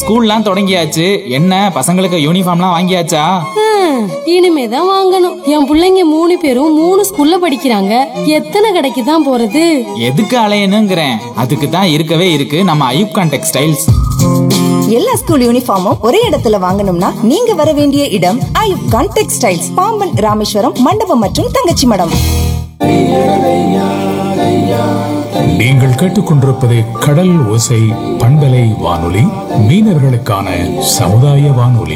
ஸ்கூல்லாம் தொடங்கியாச்சு என்ன பசங்களுக்கு யூனிஃபார்ம்லாம் வாங்கியாச்சா ஹம், இனிமேதான் வாங்கணும் என் புள்ளைங்க மூணு பேரும் மூணு ஸ்கூல்ல படிக்கிறாங்க எத்தனை கடைக்கு தான் போறது எதுக்கு அலையணுங்கிறேன் அதுக்கு தான் இருக்கவே இருக்கு நம்ம ஐயூப்கான் டெக்ஸ்டைல்ஸ் எல்லா ஸ்கூல் யூனிஃபார்மும் ஒரே இடத்துல வாங்கணும்னா நீங்க வர வேண்டிய இடம் ஐயூப் கான் டெக்ஸ்டைல்ஸ் பாம்பன் ராமேஸ்வரம் மண்டபம் மற்றும் தங்கச்சி மடம் நீங்கள் கேட்டுக்கொண்டிருப்பது கடல் ஓசை பண்பலை வானொலி மீனவர்களுக்கான சமுதாய வானொலி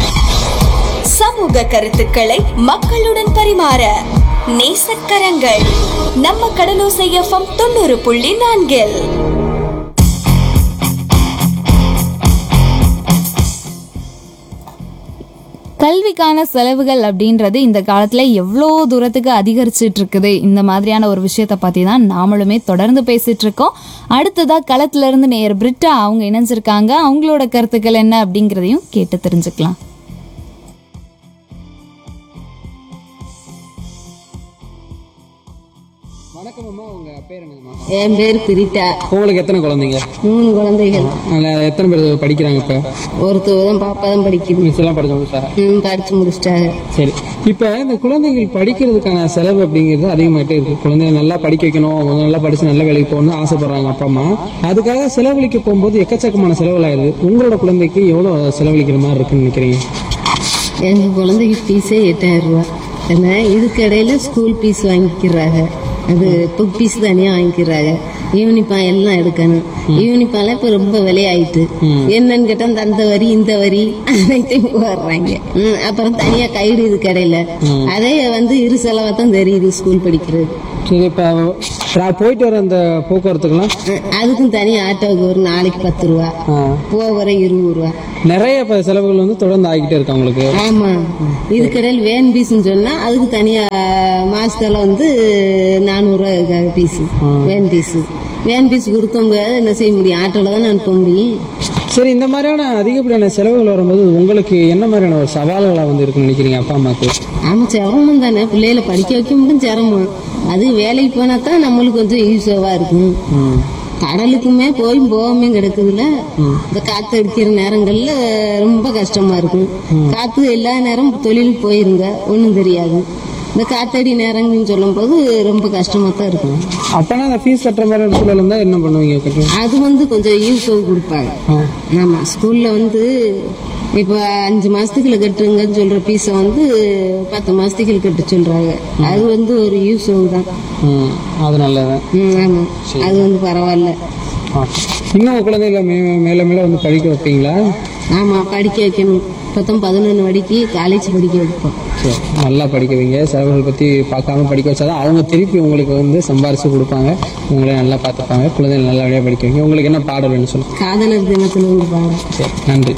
சமூக கருத்துக்களை மக்களுடன் பரிமாற நேசக்கரங்கள் நம்ம கடலோசை எஃப்எம் தொண்ணூறு புள்ளி நான்கில் கல்விக்கான செலவுகள் அப்படின்றது இந்த காலத்துல எவ்வளோ தூரத்துக்கு அதிகரிச்சிட்டு இருக்குது இந்த மாதிரியான ஒரு விஷயத்த பத்தி தான் நாமளுமே தொடர்ந்து பேசிட்டு இருக்கோம் அடுத்ததா களத்துல இருந்து நேயர் பிரிட்டா அவங்க இணைஞ்சிருக்காங்க அவங்களோட கருத்துக்கள் என்ன அப்படிங்கிறதையும் கேட்டு தெரிஞ்சுக்கலாம் வணக்கம்மா உங்க பேர் என்னங்கம்மா என் பேர் பிரிட்டா உங்களுக்கு எத்தனை குழந்தைங்க மூணு குழந்தைகள் அதில் எத்தனை பேர் படிக்கிறாங்க இப்போ ஒருத்தர் தான் பாப்பா தான் படிக்குது மிஸ் எல்லாம் படிச்சவங்க சார் ம், படிச்சு முடிச்சிட்டாங்க சரி இப்போ இந்த குழந்தைகள் படிக்கிறதுக்கான செலவு அப்படிங்கிறது அதிகமாகிட்டே இருக்கு குழந்தைங்க நல்லா படிக்க வைக்கணும் அவங்க நல்லா படிச்சு நல்ல வேலைக்கு போகணும்னு ஆசைப்படுறாங்க அப்பா அம்மா அதுக்காக செலவழிக்க போகும்போது எக்கச்சக்கமான செலவுலாயிருது உங்களோட குழந்தைக்கு எவ்வளோ செலவழிக்கிற மாதிரி இருக்குன்னு நினைக்கிறீங்க எங்க குழந்தைக்கு ஃபீஸே எட்டாயிரம் ரூபா ஏன்னா இதுக்கு இடையில ஸ்கூல் ஃபீஸ் வாங்கிக்கிறாங்க அது புக் ஃபீஸ் தனியாக வாங்கிக்கிறாங்க யூனிஃபார்ம் எல்லாம் எடுக்கணும் யூனிஃபார்ம்லாம் இப்போ ரொம்ப விலையாயிட்டு என்னன்னு கேட்டா இந்த அந்த வரி இந்த வரி அனைத்தையும் வர்றாங்க ம், அப்புறம் தனியா கைடு இதுக்கு இடையில அதே வந்து இரு செலவா தான் தெரியுது ஸ்கூல் படிக்கிறது சரி இப்போ போயிட்டு வர அந்த போக்குவரத்துக்கெல்லாம் ம், அதுக்கும் தனியா ஆட்டோவுக்கு ஒரு நாளைக்கு பத்து ரூபா ஆ, போகிற இருபது ரூபா நிறைய இப்போ செலவுகள் வந்து தொடர்ந்து ஆகிக்கிட்டே இருக்கு அவங்களுக்கு ஆமா இதுக்கடையில் வேன் பீஸ்னு சொன்னா அதுக்கு தனியா மாசத்துல வந்து நானூறு ரூபா fees van fees van fees கொடுத்தவங்க என்ன செய்ய முடியும் ஆட்டோல தான் அனுப்ப முடியும் சரி இந்த மாதிரியான அதிகப்படியான செலவுகள் வரும்போது உங்களுக்கு என்ன மாதிரியான ஒரு சவால்களா வந்து இருக்குன்னு நினைக்கிறீங்க அப்பா அம்மாக்கு ஆமா சிரமம் தானே பிள்ளைகளை படிக்க வைக்க மட்டும் சிரமம் அது வேலைக்கு போனா தான் நம்மளுக்கு கொஞ்சம் யூஸ்ஃபுல்லா இருக்கும் கடலுக்குமே போய் போகாமே கிடக்குதுல இந்த காத்து அடிக்கிற நேரங்கள்ல ரொம்ப கஷ்டமா இருக்கும் காத்து எல்லா நேரம் தொழில் போயிருங்க ஒன்றும் தெரியாது இந்த காத்தடி நேரங்கள்னு சொல்லும் போது ரொம்ப கஷ்டமா தான் இருக்கும் அப்பனா அந்த ஃபீஸ் கட்டுற மாதிரி ஒரு சூழல் இருந்தா என்ன பண்ணுவீங்க கட்டுறது? அது வந்து கொஞ்சம் யூஸ்ஃபுல் கொடுப்பாங்க ஆமா ஸ்கூல்ல வந்து இப்போ அஞ்சு மாசத்துக்குள்ள கட்டுங்கன்னு சொல்ற பீஸை வந்து பத்து மாசத்துக்குள்ள கட்ட சொல்றாங்க அது வந்து ஒரு யூஸ்ஃபுல் தான் ம், அது நல்லது ம், ஆமா அது வந்து பரவாயில்ல இன்னும் உங்க குழந்தைகளை மே மேல மேல வந்து படிக்க வைப்பீங்களா ஆமா படிக்க வைக்கணும் இப்பதான் பதினொன்று வடிக்கு காலேஜ் படிக்க வைப்போம் சரி நல்லா படிக்க வைங்க செலவுகள் பத்தி பார்க்காம படிக்க வச்சாதான் அவங்க திருப்பி உங்களுக்கு வந்து சம்பாரிச்சு கொடுப்பாங்க உங்களை நல்லா பார்த்துப்பாங்க குழந்தைகள் நல்லபடியா படிக்க வைங்க உங்களுக்கு என்ன பாடல் வேணும் சொல்லுங்க காதலர் தினத்துல வந்து பாடம் சரி நன்றி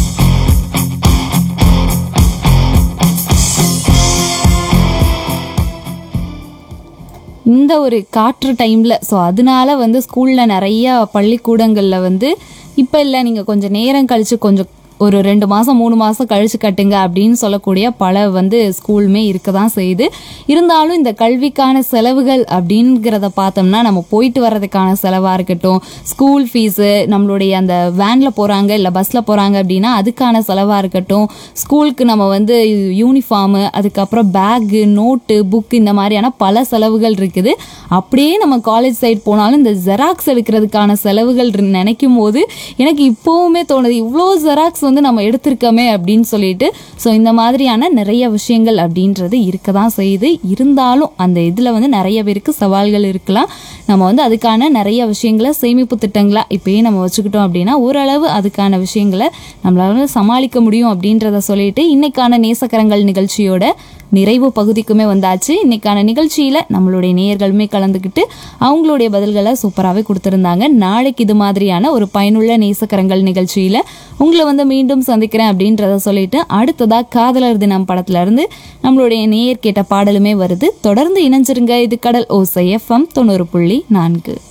இந்த ஒரு காற்று டைம்ல ஸோ அதனால வந்து ஸ்கூல்ல நிறைய பள்ளிக்கூடங்கள்ல வந்து இப்போ இல்லை நீங்க கொஞ்சம் நேரம் கழிச்சு கொஞ்சம் ஒரு ரெண்டு மாசம் மூணு மாசம் கழிச்சு கட்டுங்க அப்படின்னு சொல்லக்கூடிய பல வந்து ஸ்கூலுமே இருக்க தான் செய்யுது இருந்தாலும் இந்த கல்விக்கான செலவுகள் அப்படிங்கிறத பார்த்தோம்னா நம்ம போயிட்டு வர்றதுக்கான செலவா இருக்கட்டும் ஸ்கூல் ஃபீஸு நம்மளுடைய அந்த வேன்ல போறாங்க இல்லை பஸ்ல போறாங்க அப்படின்னா அதுக்கான செலவா இருக்கட்டும் ஸ்கூலுக்கு நம்ம வந்து யூனிஃபார்மு அதுக்கப்புறம் பேக்கு நோட்டு புக்கு இந்த மாதிரியான பல செலவுகள் இருக்குது அப்படியே நம்ம காலேஜ் சைடு போனாலும் இந்த ஜெராக்ஸ் எடுக்கிறதுக்கான செலவுகள் இரு- நினைக்கும் போது எனக்கு இப்போவுமே தோணுது இவ்வளோ ஜெராக்ஸ் வந்து நம்ம எடுத்திருக்கோமே அப்படின்னு சொல்லிட்டு ஸோ இந்த மாதிரியான நிறைய விஷயங்கள் அப்படின்றது இருக்க தான் செய்யுது இருந்தாலும் அந்த இதில் வந்து நிறைய பேருக்கு சவால்கள் இருக்கலாம் நம்ம வந்து அதுக்கான நிறைய விஷயங்களை சேமிப்பு திட்டங்களா இப்பயே நம்ம வச்சுக்கிட்டோம் அப்படின்னா ஓரளவு அதுக்கான விஷயங்களை நம்மளால சமாளிக்க முடியும் அப்படின்றத சொல்லிட்டு இன்னைக்கான நேசக்கரங்கள் நிகழ்ச்சியோட நிறைவு பகுதிக்குமே வந்தாச்சு இன்னைக்கான நிகழ்ச்சியில நம்மளுடைய நேயர்களுமே கலந்துக்கிட்டு அவங்களுடைய பதில்களை சூப்பராகவே கொடுத்துருந்தாங்க நாளைக்கு இது மாதிரியான ஒரு பயனுள்ள நேசக்கரங்கள் நிகழ்ச்சியில உங்களை வந்து மீண்டும் சந்திக்கிறேன் அப்படின்றத சொல்லிட்டு அடுத்ததா காதலர் தினம் படத்துல இருந்து நம்மளுடைய நேயர் கேட்ட பாடலுமே வருது தொடர்ந்து இணைஞ்சிருங்க இது கடல் ஓசை எஃப்எம் தொண்ணூறு புள்ளி நான்கு